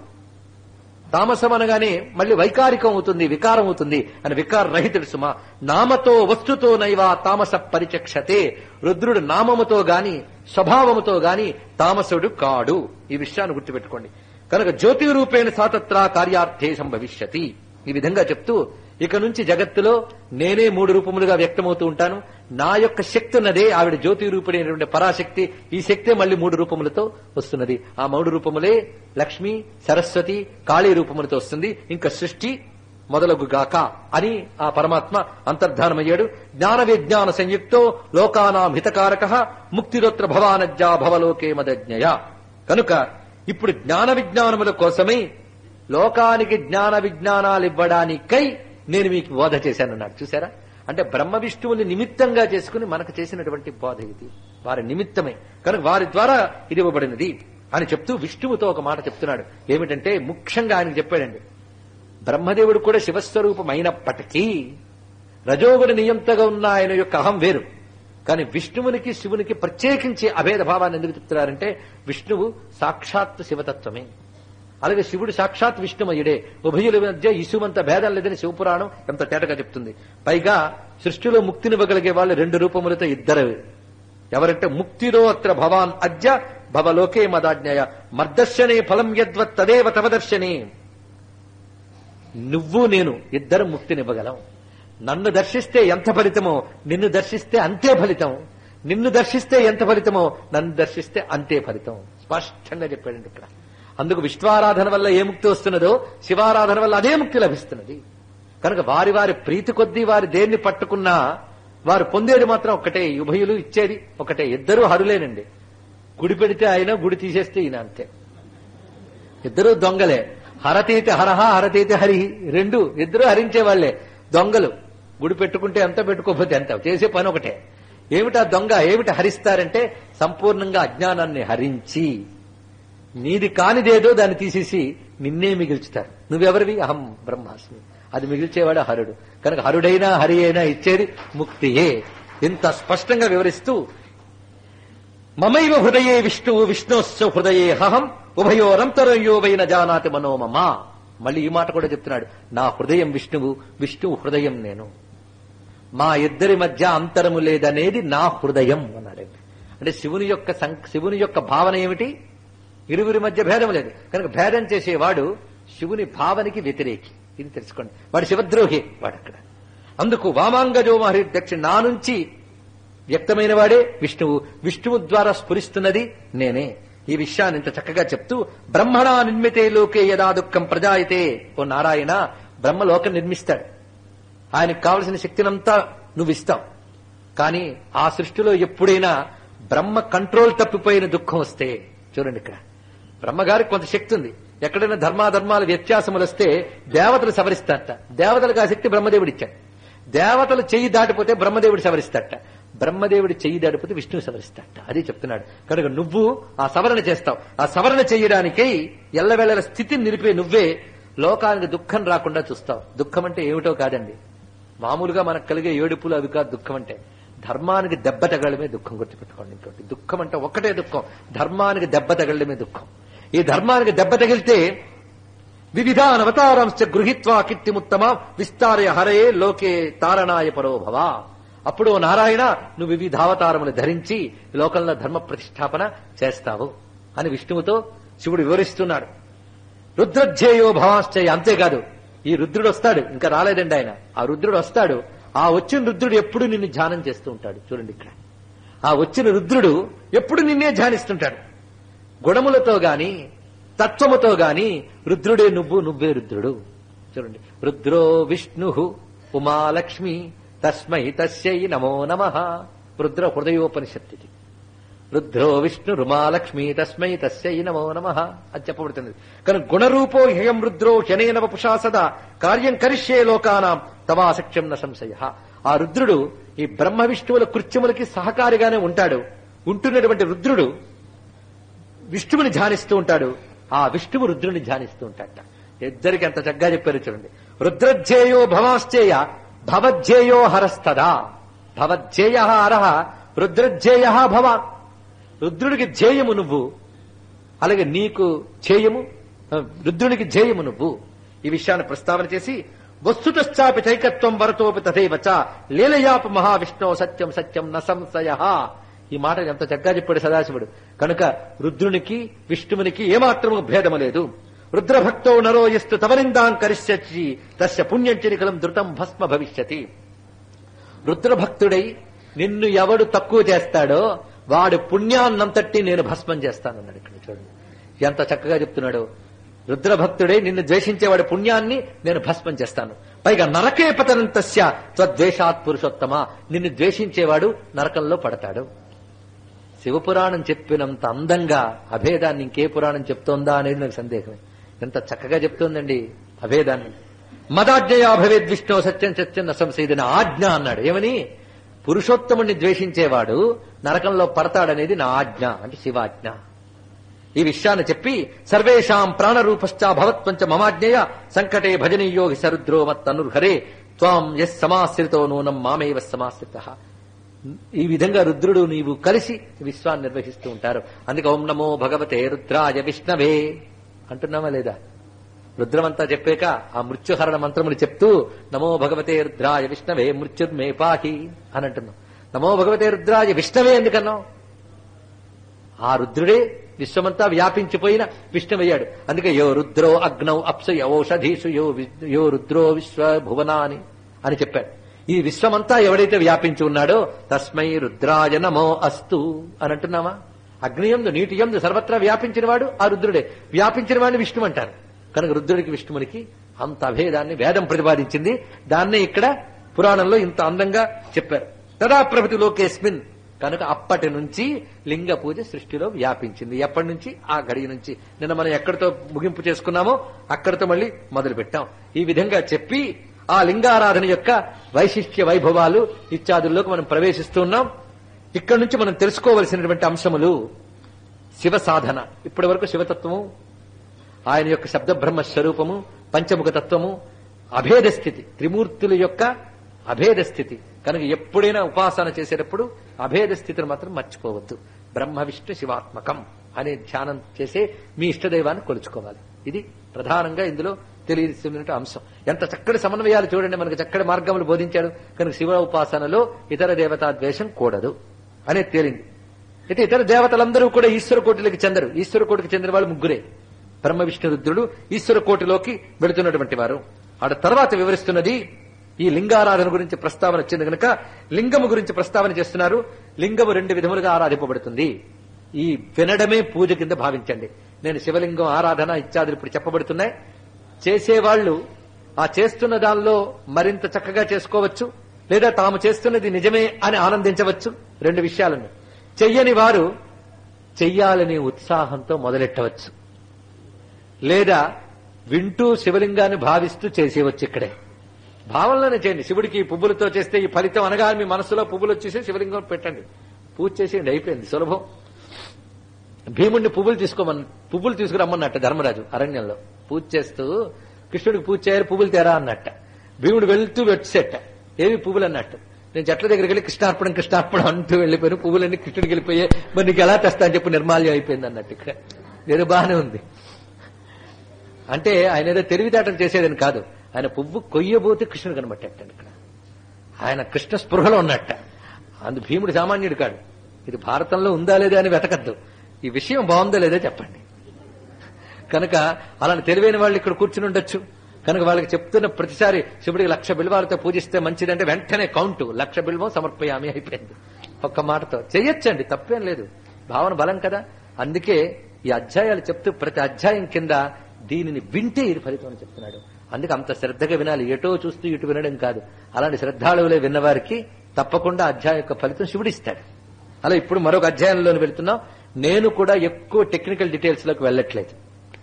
తామసం అనగానే మళ్ళీ వైకారికం అవుతుంది వికారం అవుతుంది అని వికార రహితుడు సుమ నామతో వస్తుతో నైవా తామస పరిచక్షతే రుద్రుడు నామముతో గాని స్వభావముతో గాని తామసుడు కాడు ఈ విషయాన్ని గుర్తుపెట్టుకోండి కనుక జ్యోతి రూపేణ సాతత్ర కార్యార్థే సంభవిష్యతి ఈ విధంగా చెప్తూ ఇక నుంచి జగత్తులో నేనే మూడు రూపములుగా వ్యక్తమవుతూ ఉంటాను నా యొక్క శక్తి ఉన్నదే ఆవిడ జ్యోతి రూపుడైనటువంటి పరాశక్తి ఈ శక్తే మళ్ళీ మూడు రూపములతో వస్తున్నది ఆ మూడు రూపములే లక్ష్మి సరస్వతి కాళీ రూపములతో వస్తుంది ఇంకా సృష్టి మొదలగుగాక అని ఆ పరమాత్మ అంతర్ధానమయ్యాడు జ్ఞాన విజ్ఞాన సంయుక్తో లోకానాం హితకారక ముక్తిరోత్ర భవానజ్జా భవలోకే మదజ్ఞయ కనుక ఇప్పుడు జ్ఞాన విజ్ఞానముల కోసమై లోకానికి జ్ఞాన విజ్ఞానాలు ఇవ్వడానికై నేను మీకు బోధ చేశానన్నాడు చూసారా అంటే బ్రహ్మ విష్ణువుని నిమిత్తంగా చేసుకుని మనకు చేసినటువంటి బోధ ఇది వారి నిమిత్తమే కనుక వారి ద్వారా ఇది ఇవ్వబడినది అని చెప్తూ విష్ణువుతో ఒక మాట చెప్తున్నాడు ఏమిటంటే ముఖ్యంగా ఆయనకు చెప్పాడండి బ్రహ్మదేవుడు కూడా శివస్వరూపమైనప్పటికీ రజోగుణ నియంతగా ఉన్న ఆయన యొక్క అహం వేరు కానీ విష్ణువునికి శివునికి ప్రత్యేకించి అభేద భావాన్ని ఎందుకు చెప్తున్నారంటే విష్ణువు సాక్షాత్ శివతత్వమే అలాగే శివుడు సాక్షాత్ విష్ణుమయుడే ఉభయుల మధ్య ఇసుమంత భేదం లేదని శివపురాణం ఎంత తేటగా చెప్తుంది పైగా సృష్టిలో ముక్తినివ్వగలిగే వాళ్ళు రెండు రూపములతో ఇద్దరు ఎవరంటే ముక్తిరో అత్ర భవాన్ అద్య భవలోకే మదాజ్ఞయ మర్దర్శనే ఫలం యద్వత్ తదేవ తవదర్శనే నువ్వు నేను ఇద్దరు ముక్తినివ్వగలం నన్ను దర్శిస్తే ఎంత ఫలితమో నిన్ను దర్శిస్తే అంతే ఫలితం నిన్ను దర్శిస్తే ఎంత ఫలితమో నన్ను దర్శిస్తే అంతే ఫలితం స్పష్టంగా చెప్పాడండి ఇక్కడ అందుకు విశ్వారాధన వల్ల ఏ ముక్తి వస్తున్నదో శివారాధన వల్ల అదే ముక్తి లభిస్తున్నది కనుక వారి వారి ప్రీతి కొద్దీ వారి దేన్ని పట్టుకున్నా వారు పొందేది మాత్రం ఒక్కటే ఉభయులు ఇచ్చేది ఒకటే ఇద్దరు హరులేనండి గుడి పెడితే ఆయన గుడి తీసేస్తే ఈయన అంతే ఇద్దరు దొంగలే హరతీతి హరహ హరతీతి హరి రెండు ఇద్దరు హరించే వాళ్లే దొంగలు గుడి పెట్టుకుంటే ఎంత పెట్టుకోకపోతే ఎంత చేసే పని ఒకటే ఏమిటా దొంగ ఏమిటి హరిస్తారంటే సంపూర్ణంగా అజ్ఞానాన్ని హరించి నీది కానిదేదో దాన్ని తీసేసి నిన్నే మిగిల్చుతారు నువ్వెవరివి అహం బ్రహ్మాస్మి అది మిగిల్చేవాడు హరుడు కనుక హరుడైనా హరి అయినా ఇచ్చేది ముక్తియే ఇంత స్పష్టంగా వివరిస్తూ మమైవ హృదయే విష్ణువు విష్ణోస్య హృదయే హహం ఉభయోరంతరయోవైన జానాతి మనోమమ మళ్ళీ ఈ మాట కూడా చెప్తున్నాడు నా హృదయం విష్ణువు విష్ణువు హృదయం నేను మా ఇద్దరి మధ్య అంతరము లేదనేది నా హృదయం అన్నాడండి అంటే శివుని యొక్క సం- శివుని యొక్క భావన ఏమిటి ఇరువురి మధ్య భేదం లేదు కనుక భేదం చేసేవాడు శివుని భావనకి వ్యతిరేకి ఇది తెలుసుకోండి వాడు శివద్రోహి వాడు అక్కడ అందుకు వామాంగజో మహరి దక్షిణ నా నుంచి వ్యక్తమైన వాడే విష్ణువు విష్ణువు ద్వారా స్ఫురిస్తున్నది నేనే ఈ విషయాన్ని ఇంత చక్కగా చెప్తూ బ్రహ్మణా నిర్మితే లోకే యదా దుఃఖం ప్రజాయితే ఓ నారాయణ బ్రహ్మ లోకం నిర్మిస్తాడు ఆయనకు కావలసిన శక్తినంతా నువ్వు ఇస్తావు కానీ ఆ సృష్టిలో ఎప్పుడైనా బ్రహ్మ కంట్రోల్ తప్పిపోయిన దుఃఖం వస్తే చూడండి ఇక్కడ బ్రహ్మగారికి కొంత శక్తి ఉంది ఎక్కడైనా ధర్మాధర్మాల వ్యత్యాసములు వస్తే దేవతలు సవరిస్తారట దేవతలకు ఆ శక్తి బ్రహ్మదేవుడు ఇచ్చాడు దేవతలు చెయ్యి దాటిపోతే బ్రహ్మదేవుడు సవరిస్తాడట బ్రహ్మదేవుడి చెయ్యి దాటిపోతే విష్ణువు సవరిస్తాడట అది చెప్తున్నాడు కనుక నువ్వు ఆ సవరణ చేస్తావు ఆ సవరణ చేయడానికై ఎల్లవేళల స్థితిని నిలిపే నువ్వే లోకానికి దుఃఖం రాకుండా చూస్తావు దుఃఖం అంటే ఏమిటో కాదండి మామూలుగా మనకు కలిగే ఏడుపులు అవి కాదు దుఃఖం అంటే ధర్మానికి దెబ్బ తగలమే దుఃఖం గుర్తుపెట్టుకోండి ఇంకోటి దుఃఖం అంటే ఒక్కటే దుఃఖం ధర్మానికి దెబ్బ తగలమే దుఃఖం ఈ ధర్మానికి దెబ్బ తగిలితే వివిధాన్ అవతారాంశ గృహీత్వా కీర్తిముత్తమ విస్తారయ హరయే లోకే తారణాయ పరోభవ అప్పుడు ఓ నారాయణ నువ్వు వివిధావతారములు ధరించి ఈ లోకంలో ధర్మ ప్రతిష్టాపన చేస్తావు అని విష్ణువుతో శివుడు వివరిస్తున్నాడు రుద్రధ్యేయో భవాశ్చయ అంతేకాదు ఈ రుద్రుడు వస్తాడు ఇంకా రాలేదండి ఆయన ఆ రుద్రుడు వస్తాడు ఆ వచ్చిన రుద్రుడు ఎప్పుడు నిన్ను ధ్యానం చేస్తూ ఉంటాడు చూడండి ఇక్కడ ఆ వచ్చిన రుద్రుడు ఎప్పుడు నిన్నే ధ్యానిస్తుంటాడు గుణములతో గాని తత్వముతో గాని రుద్రుడే నువ్వు నువ్వే రుద్రుడు చూడండి రుద్రో విష్ణు ఉమాలక్ష్మి తస్మై తస్యై నమో నమ రుద్ర హృదయోపనిషత్తి రుద్రో విష్ణు రుమాలక్ష్మి తస్మై తస్యై నమో నమ అది చెప్పబడుతుంది కనుక గుణరూపో హ్యం రుద్రో హ్యనేన వపుషా సదా కార్యం కరిష్యే లోకానాం తవాసక్ష్యం న సంశయ ఆ రుద్రుడు ఈ బ్రహ్మ విష్ణువుల కృత్యములకి సహకారిగానే ఉంటాడు ఉంటున్నటువంటి రుద్రుడు విష్ణువుని ధ్యానిస్తూ ఉంటాడు ఆ విష్ణువు రుద్రుని ధ్యానిస్తూ ఉంటాడట ఇద్దరికి ఎంత చక్కగా చెప్పారు చూడండి రుద్రధ్యేయో భవాశ్చేయ భవధ్యేయో హరస్తదా భవధ్యేయ హరహ రుద్రధ్యేయ భవాన్ రుద్రుడికి ధ్యేయము నువ్వు అలాగే నీకు ధ్యేయము ఆ, రుద్రునికి ధ్యేయము నువ్వు ఈ విషయాన్ని ప్రస్తావన చేసి వస్తుతశ్చాపి చైకత్వం వరతోపి తథైవ చ లీలయాప మహావిష్ణు సత్యం సత్యం న సంశయ ఈ మాట ఎంత చక్కగా చెప్పాడు సదాశివుడు కనుక రుద్రునికి విష్ణువునికి ఏమాత్రము భేదము లేదు రుద్రభక్తో నరో ఎస్తు తవనిందాం కరిష్యచి తస్య పుణ్యంచరికలం ధృతం భస్మ భవిష్యతి రుద్రభక్తుడై నిన్ను ఎవడు తక్కువ చేస్తాడో వాడి పుణ్యాన్నంతటి నేను భస్మం చేస్తానన్నాడు ఇక్కడ చూడండి ఎంత చక్కగా చెప్తున్నాడు రుద్రభక్తుడై నిన్ను ద్వేషించేవాడి పుణ్యాన్ని నేను భస్మం చేస్తాను పైగా నరకే పతనంతస్య త్వద్వేషాత్ పురుషోత్తమ నిన్ను ద్వేషించేవాడు నరకంలో పడతాడు శివపురాణం చెప్పినంత అందంగా అభేదాన్ని ఇంకే పురాణం చెప్తోందా అనేది నాకు సందేహమే ఎంత చక్కగా చెప్తోందండి అభేదాన్ని మదాజ్ఞయా భవేద్ విష్ణు సత్యం సత్యం నసంసేదిన ఆజ్ఞ అన్నాడు ఏమని పురుషోత్తముణ్ణి ద్వేషించేవాడు నరకంలో పడతాడనేది నా ఆజ్ఞ అంటే శివాజ్ఞ ఈ విషయాన్ని చెప్పి సర్వేషాం ప్రాణరూపశ్చ భవత్వంచ మమాజ్ఞయ సంకటే భజనీయో హి సరుద్రో మత్తనుర్హరే త్వాం యస్ సమాశ్రితో నూనం మామేవ సమాశ్రిత ఈ విధంగా రుద్రుడు నీవు కలిసి విశ్వాన్ని నిర్వహిస్తూ ఉంటారు అందుకే ఓం నమో భగవతే రుద్రాయ విష్ణవే అంటున్నామా లేదా రుద్రమంతా చెప్పాక ఆ మృత్యుహరణ మంత్రములు చెప్తూ నమో భగవతే రుద్రాయ విష్ణవే మృత్యుర్మే పాహి అని అంటున్నాం నమో భగవతే రుద్రాయ విష్ణవే ఎందుకన్నాం ఆ రుద్రుడే విశ్వమంతా వ్యాపించిపోయిన విష్ణువయ్యాడు అందుకే యో రుద్రో అగ్నౌ అప్సు ఔషధీసు యో వి- యో రుద్రో విశ్వ భువనాని అని చెప్పాడు ఈ విశ్వమంతా ఎవడైతే వ్యాపించి ఉన్నాడో తస్మై రుద్రాయ నమో అస్తు అని అంటున్నామా అగ్నియందు నీటి యందు సర్వత్రా వ్యాపించిన వాడు ఆ రుద్రుడే వ్యాపించిన వాడిని విష్ణు అంటారు కనుక రుద్రుడికి విష్ణువునికి అంత అభేదాన్ని వేదం ప్రతిపాదించింది దాన్నే ఇక్కడ పురాణంలో ఇంత అందంగా చెప్పారు తదా ప్రభృతి లోకేస్మిన్ కనుక అప్పటి నుంచి లింగ పూజ సృష్టిలో వ్యాపించింది ఎప్పటి నుంచి ఆ గడియ నుంచి నిన్న మనం ఎక్కడితో ముగింపు చేసుకున్నామో అక్కడితో మళ్ళీ మొదలు పెట్టాం ఈ విధంగా చెప్పి ఆ లింగారాధన యొక్క వైశిష్ట్య వైభవాలు ఇత్యాదుల్లోకి మనం ప్రవేశిస్తున్నాం ఇక్కడ నుంచి మనం తెలుసుకోవలసినటువంటి అంశములు శివ సాధన ఇప్పటి వరకు శివతత్వము ఆయన యొక్క శబ్దబ్రహ్మ స్వరూపము పంచముఖ తత్వము అభేద స్థితి త్రిమూర్తుల యొక్క అభేద స్థితి కనుక ఎప్పుడైనా ఉపాసన చేసేటప్పుడు అభేద స్థితిని మాత్రం మర్చిపోవద్దు బ్రహ్మ విష్ణు శివాత్మకం అనే ధ్యానం చేసే మీ ఇష్టదైవాన్ని కొలుచుకోవాలి ఇది ప్రధానంగా ఇందులో తెలియజేస్తున్న అంశం ఎంత చక్కటి సమన్వయాలు చూడండి మనకి చక్కటి మార్గములు బోధించాడు కనుక శివ ఉపాసనలో ఇతర దేవతా ద్వేషం కూడదు అనేది తేలింది అయితే ఇతర దేవతలందరూ కూడా ఈశ్వర కోటిలోకి చెందరు ఈశ్వర కోటికి చెందిన వాళ్ళు ముగ్గురే బ్రహ్మ విష్ణు రుద్రుడు ఈశ్వర కోటిలోకి వెళుతున్నటువంటి వారు ఆడ తర్వాత వివరిస్తున్నది ఈ లింగారాధన గురించి ప్రస్తావన వచ్చింది కనుక లింగము గురించి ప్రస్తావన చేస్తున్నారు లింగము రెండు విధములుగా ఆరాధింపబడుతుంది ఈ వినడమే పూజ కింద భావించండి నేను శివలింగం ఆరాధన ఇత్యాదులు ఇప్పుడు చెప్పబడుతున్నాయి చేసేవాళ్లు ఆ చేస్తున్న దానిలో మరింత చక్కగా చేసుకోవచ్చు లేదా తాము చేస్తున్నది నిజమే అని ఆనందించవచ్చు రెండు విషయాలను చెయ్యని వారు చెయ్యాలనే ఉత్సాహంతో మొదలెట్టవచ్చు లేదా వింటూ శివలింగాన్ని భావిస్తూ చేసేవచ్చు ఇక్కడే భావనలోనే చేయండి శివుడికి ఈ పువ్వులతో చేస్తే ఈ ఫలితం అనగా మీ మనసులో పువ్వులు వచ్చేసి శివలింగం పెట్టండి పూజ చేసేయండి అయిపోయింది సులభం భీముడిని పువ్వులు తీసుకోమని పువ్వులు తీసుకురమ్మన్నట్ట ధర్మరాజు అరణ్యంలో పూజ చేస్తూ కృష్ణుడికి పూజ చేయాలి పువ్వులు తేరా అన్నట్ట భీముడు వెళ్తూ వచ్చేట ఏవి పువ్వులు అన్నట్టు నేను చెట్ల దగ్గరికి వెళ్ళి కృష్ణార్పణం కృష్ణార్పణం అంటూ వెళ్ళిపోయాను పువ్వులన్నీ కృష్ణుడికి వెళ్ళిపోయాయి మరి నీకు ఎలా తెస్తా అని చెప్పి నిర్మాల్యం అయిపోయింది అన్నట్టు ఇక్కడ నేను బాగానే ఉంది అంటే ఆయన ఏదో తెలివితేటలు చేసేదని కాదు ఆయన పువ్వు కొయ్యబోతే కృష్ణుడు కనబట్టండి ఇక్కడ ఆయన కృష్ణ స్పృహలో ఉన్నట్ట అందు భీముడు సామాన్యుడు కాడు ఇది భారతంలో ఉందా లేదా అని వెతకద్దు ఈ విషయం బాగుందా లేదా చెప్పండి కనుక అలాంటి తెలివైన వాళ్ళు ఇక్కడ కూర్చుని ఉండొచ్చు కనుక వాళ్ళకి చెప్తున్న ప్రతిసారి శివుడికి లక్ష బిల్వాలతో పూజిస్తే మంచిదంటే వెంటనే కౌంటు లక్ష బిల్వం సమర్పయామి అయిపోయింది ఒక్క మాటతో చెయ్యొచ్చండి తప్పేం లేదు భావన బలం కదా అందుకే ఈ అధ్యాయాలు చెప్తూ ప్రతి అధ్యాయం కింద దీనిని వింటే ఇది ఫలితం అని చెప్తున్నాడు అందుకే అంత శ్రద్ధగా వినాలి ఎటో చూస్తూ ఇటు వినడం కాదు అలాంటి శ్రద్ధాళువులే విన్నవారికి తప్పకుండా అధ్యాయం యొక్క ఫలితం శివుడిస్తాడు అలా ఇప్పుడు మరొక అధ్యాయంలో వెళ్తున్నాం నేను కూడా ఎక్కువ టెక్నికల్ డీటెయిల్స్ లోకి వెళ్ళట్లేదు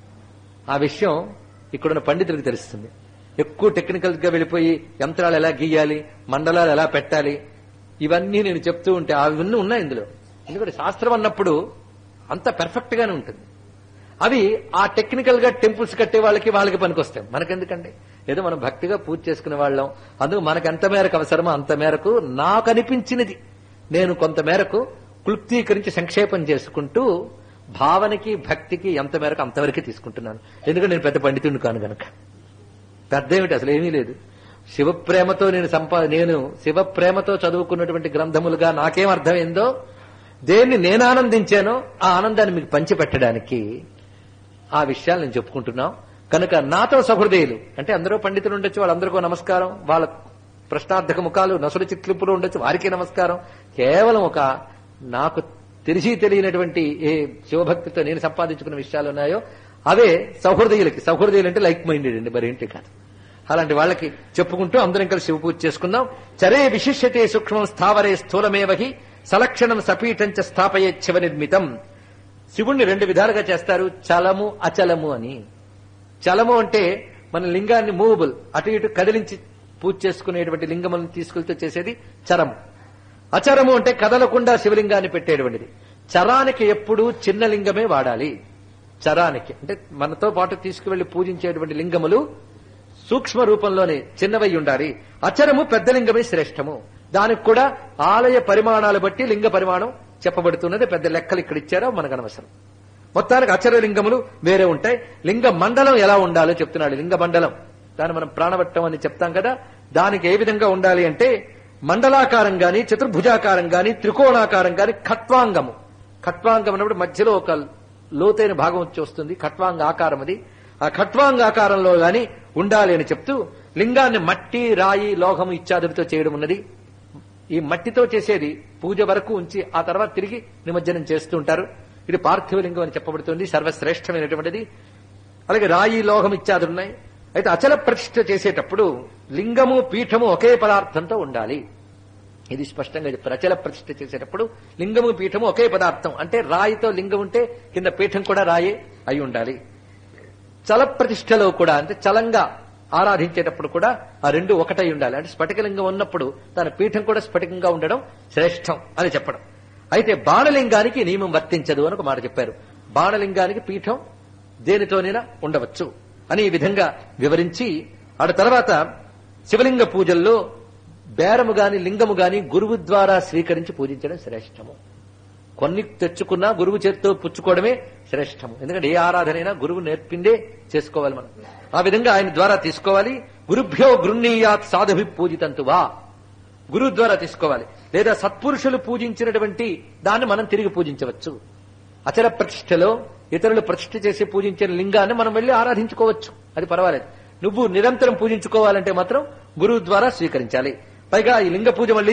ఆ విషయం ఇక్కడున్న పండితులకు తెలుస్తుంది ఎక్కువ టెక్నికల్ గా వెళ్ళిపోయి యంత్రాలు ఎలా గీయాలి మండలాలు ఎలా పెట్టాలి ఇవన్నీ నేను చెప్తూ ఉంటే అవన్నీ ఉన్నాయి ఇందులో ఎందుకంటే శాస్త్రం అన్నప్పుడు అంత పెర్ఫెక్ట్ గానే ఉంటుంది అవి ఆ టెక్నికల్ గా టెంపుల్స్ కట్టే వాళ్ళకి వాళ్ళకి పనికొస్తాయి మనకెందుకండి ఏదో మనం భక్తిగా పూజ చేసుకునే వాళ్ళం అందుకు మనకు ఎంత మేరకు అవసరమో అంత మేరకు నాకు అనిపించినది నేను కొంత మేరకు క్లుప్తీకరించి సంక్షేపం చేసుకుంటూ భావనకి భక్తికి ఎంత మేరకు అంతవరకే తీసుకుంటున్నాను ఎందుకంటే నేను పెద్ద పండితుడిని కాను గనక పెద్ద ఏమిటి అసలు ఏమీ లేదు శివప్రేమతో నేను సంపా నేను శివప్రేమతో చదువుకున్నటువంటి గ్రంథములుగా నాకేం అర్థమైందో దేన్ని నేను ఆనందించానో ఆ ఆనందాన్ని మీకు పంచిపెట్టడానికి ఆ విషయాలు నేను చెప్పుకుంటున్నాం కనుక నాతో సహృదయులు అంటే అందరూ పండితులు ఉండొచ్చు వాళ్ళందరికీ నమస్కారం వాళ్ళ ప్రశ్నార్థక ముఖాలు నసులు చిట్లింపులు ఉండొచ్చు వారికి నమస్కారం కేవలం ఒక నాకు తెలిసి తెలియనటువంటి ఏ శివభక్తితో నేను సంపాదించుకున్న విషయాలు ఉన్నాయో అవే సౌహృదయులకి సౌహృదయులు అంటే లైక్ మైండెడ్ అండి మరి ఏంటి కాదు అలాంటి వాళ్ళకి చెప్పుకుంటూ అందరం కలిసి శివ పూజ చేసుకుందాం చరే విశిష్యతే సూక్ష్మం స్థావరే స్థూలమేవహి సలక్షణం సపీఠంచ స్థాపయే శివ నిర్మితం శివుణ్ణి రెండు విధాలుగా చేస్తారు చలము అచలము అని చలము అంటే మన లింగాన్ని మూవబుల్ అటు ఇటు కదిలించి పూజ చేసుకునేటువంటి లింగములను తీసుకెళ్తూ చేసేది చరము అచరము అంటే కదలకుండా శివలింగాన్ని పెట్టేటువంటిది చరానికి ఎప్పుడూ చిన్న లింగమే వాడాలి చరానికి అంటే మనతో పాటు తీసుకువెళ్లి పూజించేటువంటి లింగములు సూక్ష్మ రూపంలోనే చిన్నవై ఉండాలి అచరము పెద్ద లింగమే శ్రేష్టము దానికి కూడా ఆలయ పరిమాణాలు బట్టి లింగ పరిమాణం చెప్పబడుతున్నది పెద్ద లెక్కలు ఇక్కడ ఇచ్చారో మనకు అనవసరం మొత్తానికి అచర లింగములు వేరే ఉంటాయి లింగ మండలం ఎలా ఉండాలో చెప్తున్నాడు లింగ మండలం దాన్ని మనం ప్రాణవట్టం అని చెప్తాం కదా దానికి ఏ విధంగా ఉండాలి అంటే మండలాకారం గాని చతుర్భుజాకారం గాని త్రికోణాకారం గాని ఖట్వాంగము ఖట్వాంగం అన్నప్పుడు మధ్యలో ఒక లోతైన భాగం వచ్చి వస్తుంది ఖట్వాంగ ఆకారం అది ఆ ఖట్వాంగ ఆకారంలో గాని ఉండాలి అని చెప్తూ లింగాన్ని మట్టి రాయి లోహము ఇత్యాదులతో చేయడం ఉన్నది ఈ మట్టితో చేసేది పూజ వరకు ఉంచి ఆ తర్వాత తిరిగి నిమజ్జనం చేస్తూ ఉంటారు ఇది పార్థివ లింగం అని చెప్పబడుతుంది సర్వశ్రేష్టమైనటువంటిది అలాగే రాయి లోహం ఇత్యాదులు ఉన్నాయి అయితే అచల ప్రతిష్ఠ చేసేటప్పుడు లింగము పీఠము ఒకే పదార్థంతో ఉండాలి ఇది స్పష్టంగా చెప్పారు. అచల ప్రతిష్ఠ చేసేటప్పుడు లింగము పీఠము ఒకే పదార్థం అంటే రాయితో లింగం ఉంటే కింద పీఠం కూడా రాయే అయి ఉండాలి చల ప్రతిష్టలో కూడా అంటే చలంగా ఆరాధించేటప్పుడు కూడా ఆ రెండు ఒకటై ఉండాలి అంటే స్ఫటికలింగం ఉన్నప్పుడు తన పీఠం కూడా స్ఫటికంగా ఉండడం శ్రేష్టం అని చెప్పడం అయితే బాణలింగానికి నియమం వర్తించదు అని ఒక మాట చెప్పారు బాణలింగానికి పీఠం దేనితోనైనా ఉండవచ్చు అని ఈ విధంగా వివరించి ఆడ తర్వాత శివలింగ పూజల్లో బేరము గాని లింగము గాని గురువు ద్వారా స్వీకరించి పూజించడం శ్రేష్టము కొన్ని తెచ్చుకున్నా గురువు చేత్తో పుచ్చుకోవడమే శ్రేష్టము ఎందుకంటే ఏ ఆరాధనైనా గురువు నేర్పిందే చేసుకోవాలి మనం ఆ విధంగా ఆయన ద్వారా తీసుకోవాలి గురుభ్యో గృహ్ణీయాత్ సాధుభి పూజితంతువా గురువు ద్వారా తీసుకోవాలి లేదా సత్పురుషులు పూజించినటువంటి దాన్ని మనం తిరిగి పూజించవచ్చు అచల ప్రతిష్టలో ఇతరులు ప్రతిష్ఠ చేసి పూజించిన లింగాన్ని మనం వెళ్లి ఆరాధించుకోవచ్చు అది పర్వాలేదు నువ్వు నిరంతరం పూజించుకోవాలంటే మాత్రం గురువు ద్వారా స్వీకరించాలి పైగా ఈ లింగ పూజ మళ్ళీ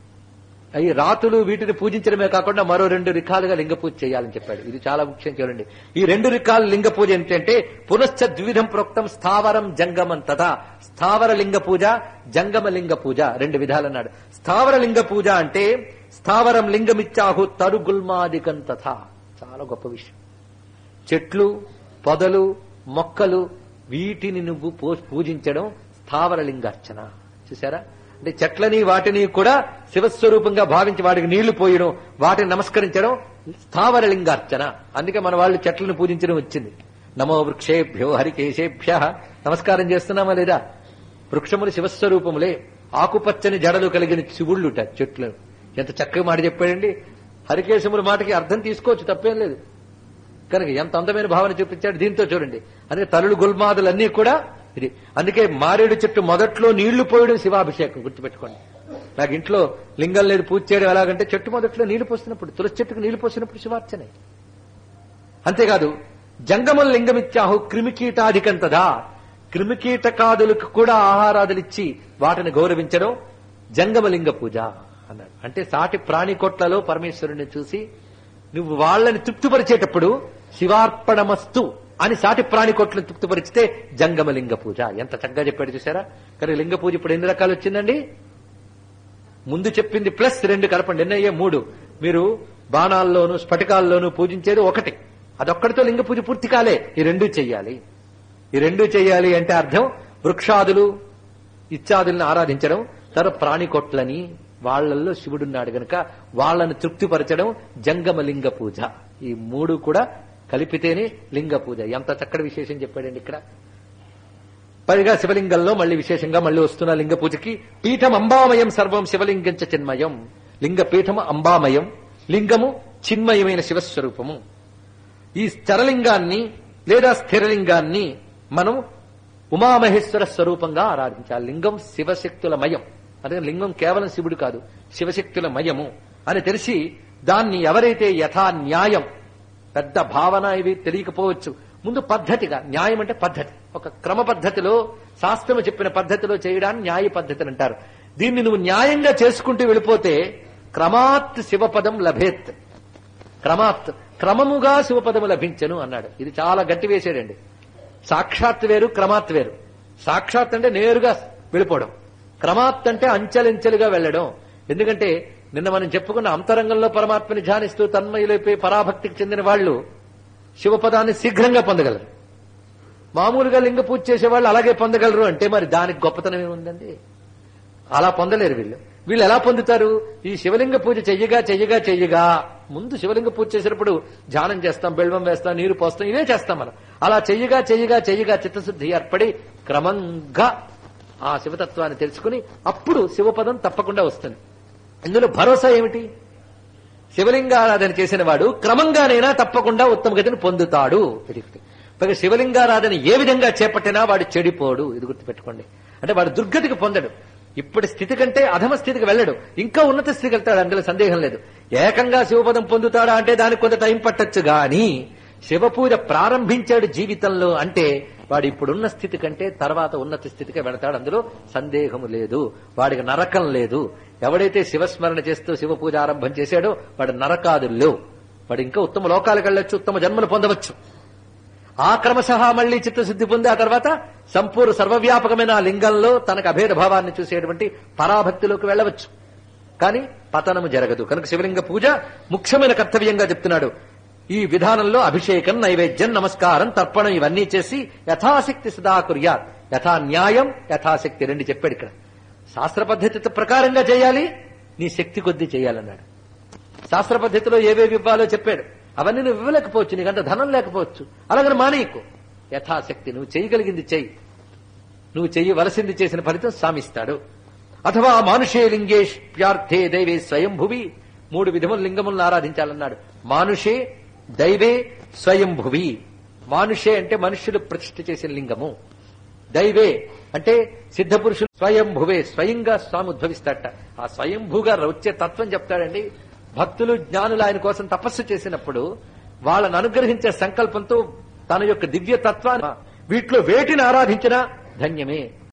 ఈ రాతులు వీటిని పూజించడమే కాకుండా మరో రెండు రికాలుగా లింగ పూజ చేయాలని చెప్పాడు ఇది చాలా ముఖ్యం చూడండి ఈ రెండు రికాల లింగ పూజ ఏంటంటే పునశ్చ ద్విధం ప్రోక్తం స్థావరం జంగమం తథా స్థావర లింగ పూజ జంగమ లింగ పూజ రెండు విధాలన్నాడు స్థావర లింగ పూజ అంటే స్థావరం లింగమిచ్చాహు తరుగుల్మాదికం తథా చాలా గొప్ప విషయం చెట్లు పొదలు మొక్కలు వీటిని నువ్వు పూ- పూజించడం స్థావర లింగార్చన చూసారా అంటే చెట్లని వాటిని కూడా శివస్వరూపంగా భావించి వాటికి నీళ్లు పోయడం వాటిని నమస్కరించడం స్థావర లింగార్చన అందుకే మన వాళ్ళు చెట్లను పూజించడం వచ్చింది నమో వృక్షేభ్యో హరికేశేభ్య నమస్కారం చేస్తున్నామా లేదా వృక్షములు శివస్వరూపములే ఆకుపచ్చని జడలు కలిగిన శివుళ్ళుట చెట్లు ఎంత చక్కగా మాట చెప్పాడండి హరికేశముల మాటకి అర్థం తీసుకోవచ్చు తప్పేం లేదు కనుక ఎంత అందమైన భావన చూపించాడు దీంతో చూడండి అందుకే తలుడు గుల్మాదులు అన్ని కూడా ఇది అందుకే మారేడు చెట్టు మొదట్లో నీళ్లు పోయడం శివాభిషేకం గుర్తుపెట్టుకోండి నాకు ఇంట్లో లింగం లేదు పూజ చేయడం ఎలాగంటే చెట్టు మొదట్లో నీళ్లు పోసినప్పుడు తులసి చెట్టుకు నీళ్లు పోసినప్పుడు శివార్చనే అంతేకాదు జంగమం లింగమిచ్చాహు క్రిమికీటాధికంతదా క్రిమికీటకాదులకు కూడా ఆహారాదులిచ్చి వాటిని గౌరవించడం జంగమలింగ పూజ అన్నాడు అంటే సాటి ప్రాణి కొట్లలో పరమేశ్వరుని చూసి నువ్వు వాళ్ళని తృప్తిపరిచేటప్పుడు శివార్పణమస్తు అని సాటి ప్రాణి కొట్లను తృప్తిపరిచితే జంగమలింగ పూజ ఎంత చక్కగా చెప్పాడు చూసారా కానీ లింగ పూజ ఇప్పుడు ఎన్ని రకాలు వచ్చిందండి ముందు చెప్పింది ప్లస్ రెండు కలపండి ఎన్నయ్యే మూడు మీరు బాణాల్లోను స్ఫటికాల్లోనూ పూజించేది ఒకటి అదొక్కడితో లింగ పూజ పూర్తి కాలే ఈ రెండు చెయ్యాలి ఈ రెండు చెయ్యాలి అంటే అర్థం వృక్షాదులు ఇత్యాదుల్ని ఆరాధించడం తర్వాత ప్రాణికొట్లని వాళ్ళల్లో శివుడున్నాడు గనక వాళ్ళను తృప్తిపరచడం జంగమ లింగ పూజ ఈ మూడు కూడా కలిపితేనే లింగ పూజ ఎంత చక్కటి విశేషం చెప్పాడండి ఇక్కడ పైగా శివలింగంలో మళ్ళీ విశేషంగా మళ్ళీ వస్తున్న లింగ పూజకి పీఠం అంబామయం సర్వం శివలింగంచ చిన్మయం లింగ పీఠము అంబామయం లింగము చిన్మయమైన శివస్వరూపము ఈ స్థిరలింగాన్ని లేదా స్థిరలింగాన్ని మనం ఉమామహేశ్వర స్వరూపంగా ఆరాధించాలి లింగం శివశక్తుల మయం అదే లింగం కేవలం శివుడు కాదు శివశక్తుల మయము అని తెలిసి దాన్ని ఎవరైతే యథా న్యాయం పెద్ద భావన ఇవి తెలియకపోవచ్చు ముందు పద్ధతిగా న్యాయం అంటే పద్ధతి ఒక క్రమ పద్ధతిలో శాస్త్రము చెప్పిన పద్ధతిలో చేయడాన్ని న్యాయ పద్ధతి అంటారు దీన్ని నువ్వు న్యాయంగా చేసుకుంటూ వెళ్ళిపోతే క్రమాత్ శివపదం లభేత్ క్రమాత్ క్రమముగా శివపదము లభించను అన్నాడు ఇది చాలా గట్టి వేసాడండి సాక్షాత్ వేరు క్రమాత్ వేరు సాక్షాత్ అంటే నేరుగా వెళ్ళిపోవడం క్రమాత్ అంటే అంచెలంచెలుగా వెళ్ళడం ఎందుకంటే నిన్న మనం చెప్పుకున్న అంతరంగంలో పరమాత్మని ధ్యానిస్తూ తన్మయులైపోయి పరాభక్తికి చెందిన వాళ్ళు శివపదాన్ని శీఘ్రంగా పొందగలరు మామూలుగా లింగ పూజ చేసే వాళ్ళు అలాగే పొందగలరు అంటే మరి దానికి గొప్పతనం ఏముందండి అలా పొందలేరు వీళ్ళు వీళ్ళు ఎలా పొందుతారు ఈ శివలింగ పూజ చెయ్యగా చెయ్యగా చెయ్యగా ముందు శివలింగ పూజ చేసినప్పుడు ధ్యానం చేస్తాం బెల్వం వేస్తాం నీరు పోస్తాం ఇవే చేస్తాం మనం అలా చెయ్యగా చెయ్యగా చెయ్యగా చిత్తశుద్ధి ఏర్పడి క్రమంగా ఆ శివతత్వాన్ని తెలుసుకుని అప్పుడు శివపదం తప్పకుండా వస్తుంది ఇందులో భరోసా ఏమిటి శివలింగారాధన చేసిన వాడు క్రమంగానైనా తప్పకుండా ఉత్తమ గతిని పొందుతాడు ఇది ఒకటి. పైగా శివలింగారాధన ఏ విధంగా చేపట్టినా వాడు చెడిపోడు ఇది గుర్తుపెట్టుకోండి అంటే వాడు దుర్గతికి పొందడు ఇప్పటి స్థితి కంటే అధమ స్థితికి వెళ్ళడు ఇంకా ఉన్నత స్థితికి వెళ్తాడు అందులో సందేహం లేదు ఏకంగా శివపదం పొందుతాడా అంటే దానికి కొంత టైం పట్టొచ్చు గాని శివపూజ ప్రారంభించాడు జీవితంలో అంటే వాడు ఇప్పుడున్న స్థితి కంటే తర్వాత ఉన్నత స్థితికి వెళతాడు అందులో సందేహము లేదు వాడికి నరకం లేదు ఎవడైతే శివస్మరణ చేస్తూ శివ పూజ ఆరంభం చేశాడో వాడు నరకాదుల్లో వాడు ఇంకా ఉత్తమ లోకాలకు వెళ్ళొచ్చు ఉత్తమ జన్మలు పొందవచ్చు ఆ క్రమశః మళ్లీ చిత్తశుద్ధి పొంది ఆ తర్వాత సంపూర్ణ సర్వవ్యాపకమైన ఆ లింగంలో తనకు అభేద భావాన్ని చూసేటువంటి పరాభక్తిలోకి వెళ్ళవచ్చు కానీ పతనము జరగదు కనుక శివలింగ పూజ ముఖ్యమైన కర్తవ్యంగా చెప్తున్నాడు ఈ విధానంలో అభిషేకం నైవేద్యం నమస్కారం తర్పణం ఇవన్నీ చేసి యథాశక్తి సదా కుర్యాత్ యథా న్యాయం యథాశక్తి రెండు చెప్పాడు ఇక్కడ శాస్త్ర పద్ధతి ప్రకారంగా చేయాలి నీ శక్తి కొద్దీ చేయాలన్నాడు శాస్త్ర పద్ధతిలో ఏవేవి ఇవ్వాలో చెప్పాడు అవన్నీ నువ్వు ఇవ్వలేకపోవచ్చు నీకంత ధనం లేకపోవచ్చు అలాగని మానేయకు యథాశక్తి నువ్వు చేయగలిగింది చెయ్యి నువ్వు చెయ్యవలసింది చేసిన ఫలితం సామిస్తాడు అథవా మానుషే లింగేష్ ప్యార్థే దైవే స్వయంభువి మూడు విధముల లింగములను ఆరాధించాలన్నాడు మానుషే దైవే స్వయంభువి మానుషే అంటే మనుష్యులు ప్రతిష్ఠ చేసిన లింగము దైవే అంటే సిద్ధపురుషులు స్వయంభువే స్వయంగా స్వామి ఉద్భవిస్తాడట ఆ స్వయంభూగా వచ్చే తత్వం చెప్తాడండి భక్తులు జ్ఞానులు ఆయన కోసం తపస్సు చేసినప్పుడు వాళ్ళను అనుగ్రహించే సంకల్పంతో తన యొక్క దివ్య తత్వాన్ని వీటిలో వేటిని ఆరాధించినా ధన్యమే